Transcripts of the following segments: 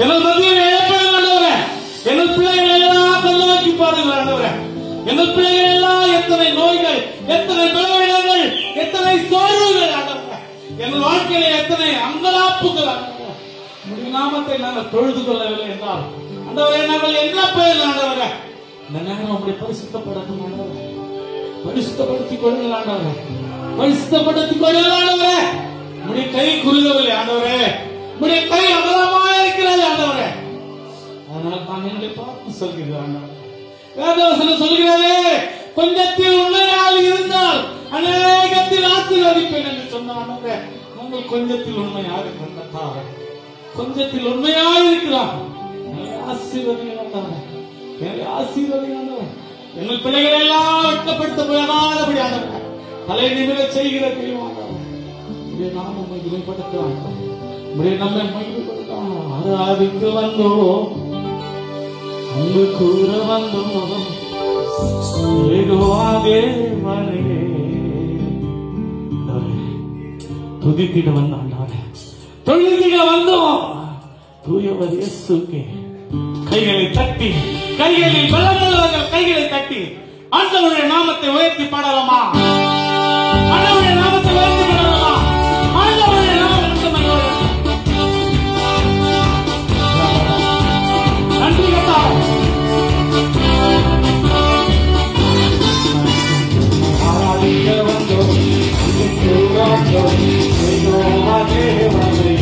எனது மதியம் இழப்பேன் ஆண்டவரே எனது பிள்ளைகளை எல்லாம் கண்ணோக்கி பாருங்கள் ஆண்டவரே எனது பிள்ளைகள் எல்லாம் எத்தனை நோய்கள் எத்தனை பலவீனங்கள் எத்தனை சோர்வுகள் ஆண்டவரே எனது வாழ்க்கையில எத்தனை அங்கலாப்புகள் ஆண்டவரே உம்முடைய நாமத்தை நாங்கள் தொழுது கொள்ளவில்லை என்றால் ஆண்டவரே நாங்கள் என்ன பெயர் ஆண்டவரே இந்த நேரம் அப்படி பரிசுத்தப்படட்டும் ஆண்டவரே பரிசுத்தப்படுத்திக் கொள்ளுங்கள் ஆண்டவரே பரிசுத்தப்படுத்திக் கொள்ளுங்கள் ஆண்டவரே உடைய கை குறுகவில்லை ஆண்டவரே உடைய கை அகலமா இருக்கிறது ஆண்டவரே அதனால தான் எங்களை பார்த்து சொல்கிறது ஆண்டவரே வேதவசனம் சொல்கிறது கொஞ்சத்தில் உண்மையால் இருந்தால் அநேகத்தில் ஆசீர்வதிப்பேன் என்று சொன்ன ஆண்டவரே உங்கள் கொஞ்சத்தில் உண்மையாக கண்டத்தார் கொஞ்சத்தில் உண்மையாக இருக்கிறார் எங்களை ஆசீர்வதிகள் ஆண்டவரே எங்களை ஆசீர்வதிகள் ஆண்டவரே எங்கள் பிள்ளைகளை எல்லாம் வெட்கப்படுத்த போயாதபடி ஆண்டவரே தலை நிமிர செய்கிற தெய்வம் ஆண்டவரே உடைய நாமம் மகிமைப்படுத்துவாங்க உடைய நம்மை மகிமைப்படுத்துவாங்க ஆராதிக்க வந்தோம் அன்பு கூற வந்தோம் ஏகோவாகே மனே துதித்திட வந்தாண்டாவே தொழுதிட வந்தோம் தூயவர் இயேசுக்கே கைகளை தட்டி கைகளில் பலமுள்ளவர்கள் கைகளை தட்டி ஆண்டவருடைய நாமத்தை உயர்த்தி பாடலாமா ஆண்டவருடைய நாமத்தை உயர்த்தி பாடலாமா ஆண்டவருடைய நாமம் மட்டுமல்ல. நன்றி கத்தார் ஆராதிக்க வந்தோம் அன்பிற்கு வந்தோம் யெகோவாவே வந்தே.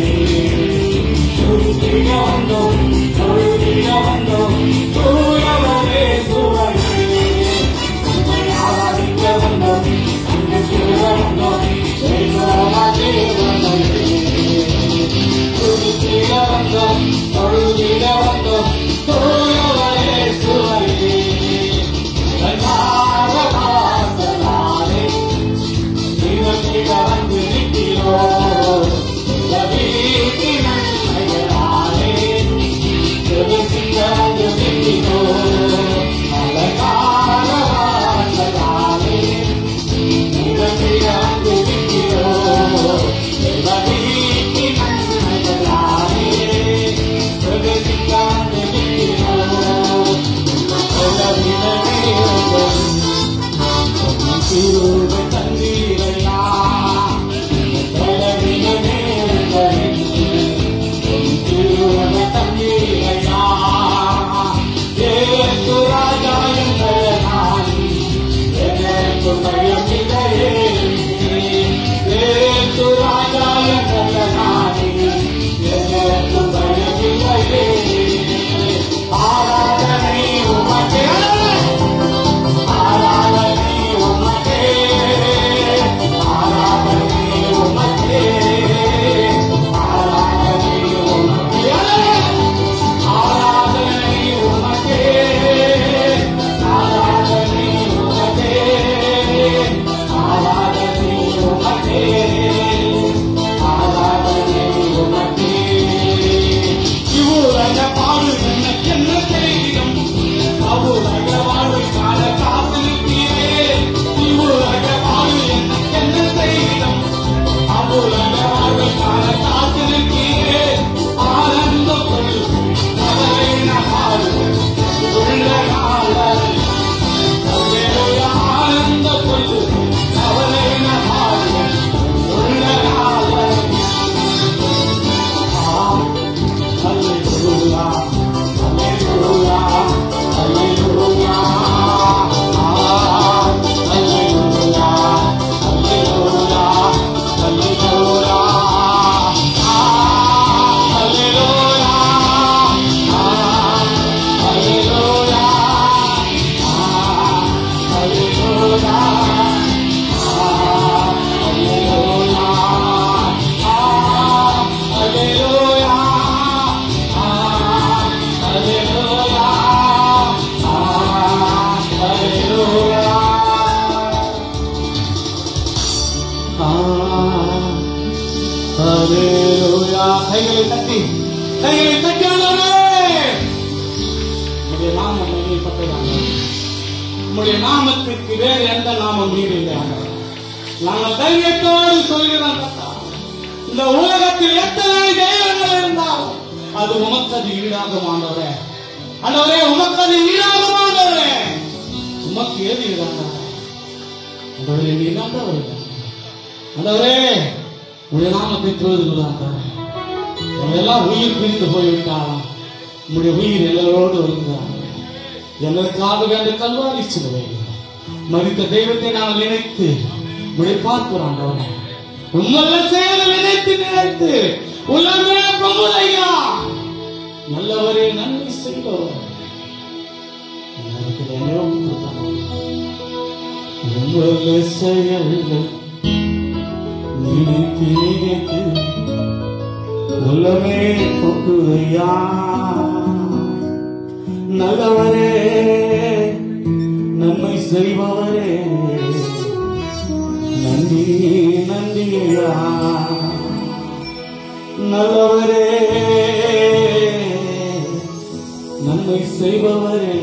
துதிக்க வந்தோம் தொழுதிக்க வந்தோம் தூயவரே சுவரே. ஆராதிக்க வந்தோம் அன்பிற்கு வந்தோம் யெகோவாவே வந்தே. துதிக்க வந்தோம் தொழுதிக்க வந்தோம் தூயவரே சுவரே. திருவை தந்தீரையா திருவை தந்தீரையா ஏசு ராஜா என்ற நாடி எனக்கு பயமில்லையே ஏசு ராஜா என்ற நாடி எனக்கு பயமில்லையே ஆராதனை உமக்கே ஆராதனை உமக்கே ஆராதனை உமக்கே ஆராதனை உமக்கே ஆராதனை உமக்கே ஆராதனை உமக்கே ஆராதனை உமக்கே ஆராதனை உமக்கே இவ்வுலக பாடு எனக்கு என்ன செய்யும் அவ்வுலக வாழ்வுக்கான காத்திருக்கிறே இவ்வுலக வாழ்வு எனக்கு என்ன செய்யும் அவ்வுலக வாழ்வுக்கான காத்திருக்கிறே ஆனந்த பொருள் கவலை நாள் உள்ள நாள் ஆனந்த பொருள் கவலை நாள் உள்ள நாள் Hallelujah, hallelujah, hallelujah. Ah, hallelujah, hallelujah, hallelujah. Ah, hallelujah, ah, hallelujah, ah, hallelujah. கைகளை தட்டி கைகளை தட்டி ஆண்டவரே உம்முடைய நாமம் மகிமைப்பட்டதாக உம்முடைய நாமத்திற்கு வேறு எந்த நாமம் நீர் இல்லை ஆண்டவரே. நாங்கள் தைரியத்தோடு சொல்கிறோம் கர்த்தா. இந்த உலகத்தில் எத்தனை தெய்வங்கள் இருந்தாலும் அது அது உமக்கு அது ஈடாகும் ஆண்டவரே ஆண்டவரே உமக்கு அது ஈடாகும் ஆண்டவரே உமக்கு ஏது ஈடாண்டவரே ஆண்டவரே நீ ஆண்டவரே ஆண்டவரே உடைய நாமத்தை தொழுதுகிறாங்க எல்லாம் உயிர் பிரிந்து போய்விட்டாலும் உடைய உயிர் எல்லோரோடு வருகிறாங்க எங்களுக்காக அந்த கல்வாரி சிலுவை மறித்த தெய்வத்தை நாங்கள் நினைத்து உடைய பார்க்கிறோம் ஆண்டவரே உங்களை சேர நினைத்து நினைத்து உலகமே பொங்கலையா நல்லவரே நன்மை செய்தவர் எனக்கு நினைவு கொடுத்தாங்க. உங்களை செயல்கள் நினைத்து நினைத்து உள்ளமே பொக்குதையா நல்லவரே நன்மை செய்பவரே நன்றி நன்றியா நல்லவரே நன்மை செய்பவரே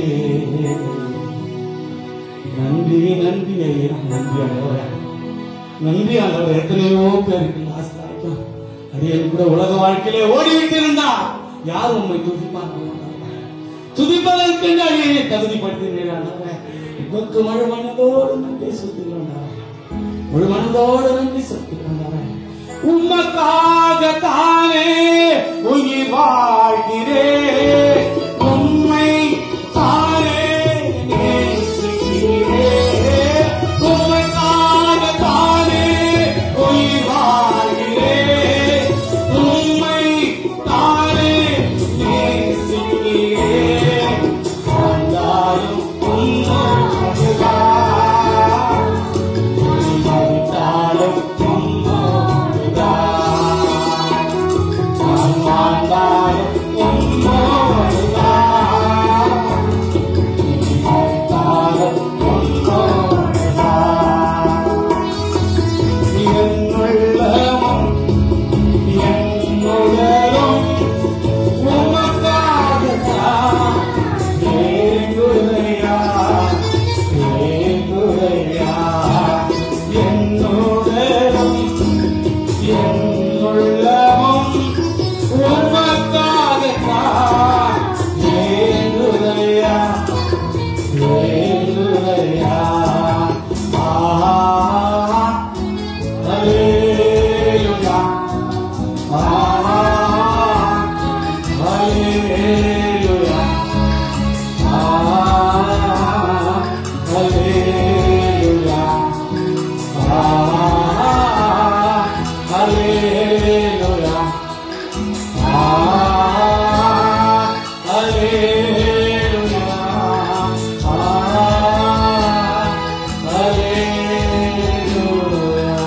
நன்றி நன்றி ஐயா நன்றி ஆண்டவரே நன்றி ஆண்டவர் எத்தனையோ பேருக்கு லாஸ்ட் ஆயிட்டோம் அடியன் கூட உலக வாழ்க்கையிலே ஓடிவிட்டு இருந்தா யாரும் உண்மை துதிப்பாங்க துதிப்பதற்கு அடியை தகுதிப்படுத்தினீர் ஆண்டவரே உமக்கு முழு மனதோடு நன்றி சொல்லுகிறோம் முழு மனதோடு நன்றி சொல்லுகிறோம் உமக்காக தானே உயிர் வாழ்கிறேன் உண்மை தானே நேசிக்கிறேன் உமக்காக தானே உயிர் வாழ்கிறேன் உண்மை தானே நேசிக்கிறேன் ஆண்டாலும் உன்னோடுதான் மறித்தாலும் உன்னோடுதான் நான் வாழ்ந்தாலும் உன்னோடுதான் மறித்தாலும் உன்னோடுதான் என்னுள்ளமும் என்னுடலும் உமக்காகத்தான் ஏங்குதையா ஏங்குதையா என்னுடலும் என்னுள்ளமும் உமக்காகத்தான் ஏங்குதையா ஏங்குதையா ஆஹா Hallelujah. Ah, hallelujah. Ah, hallelujah. Ah, hallelujah. Ah, hallelujah. Ah, hallelujah.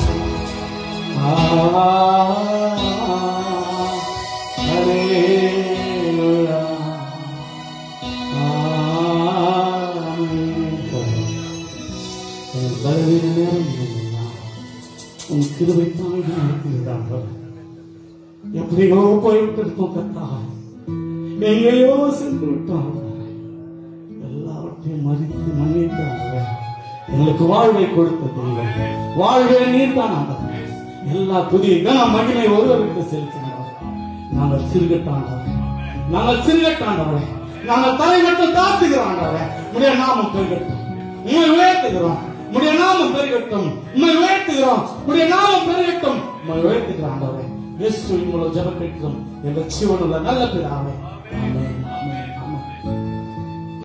எப்படியோ போய்விட்டிருக்கோம் கத்தா எங்கேயோ சென்று விட்டோம் எல்லாவற்றையும் மறித்து மன்னித்தாங்க எங்களுக்கு வாழ்வை கொடுத்த தெய்வம் வாழ்வே நீர் தான் ஆண்டவரே. எல்லா புதிய கன மகிமை ஒருவருக்கு செலுத்தினவர் நாங்கள் சிறுகட்டாண்டவரே நாங்கள் சிறுகட்டாண்டவரே நாங்கள் தலை மட்டும் தாத்துகிறோம் ஆண்டவரே உடைய நாமம் பெருகட்டும் உண்மை உயர்த்துகிறோம் உடைய நாமம் பெருகட்டும் உண்மை உயர்த்துகிறோம் உடைய நாமம் பெருகட்டும் உண்மை உயர்த்துகிறோம் ஆண்டவரே இயேசுவின் மூலம் ஜெபம் கேட்கிறோம் எங்கள் ஜீவனுள்ள நல்ல பிதாவே ஆமென்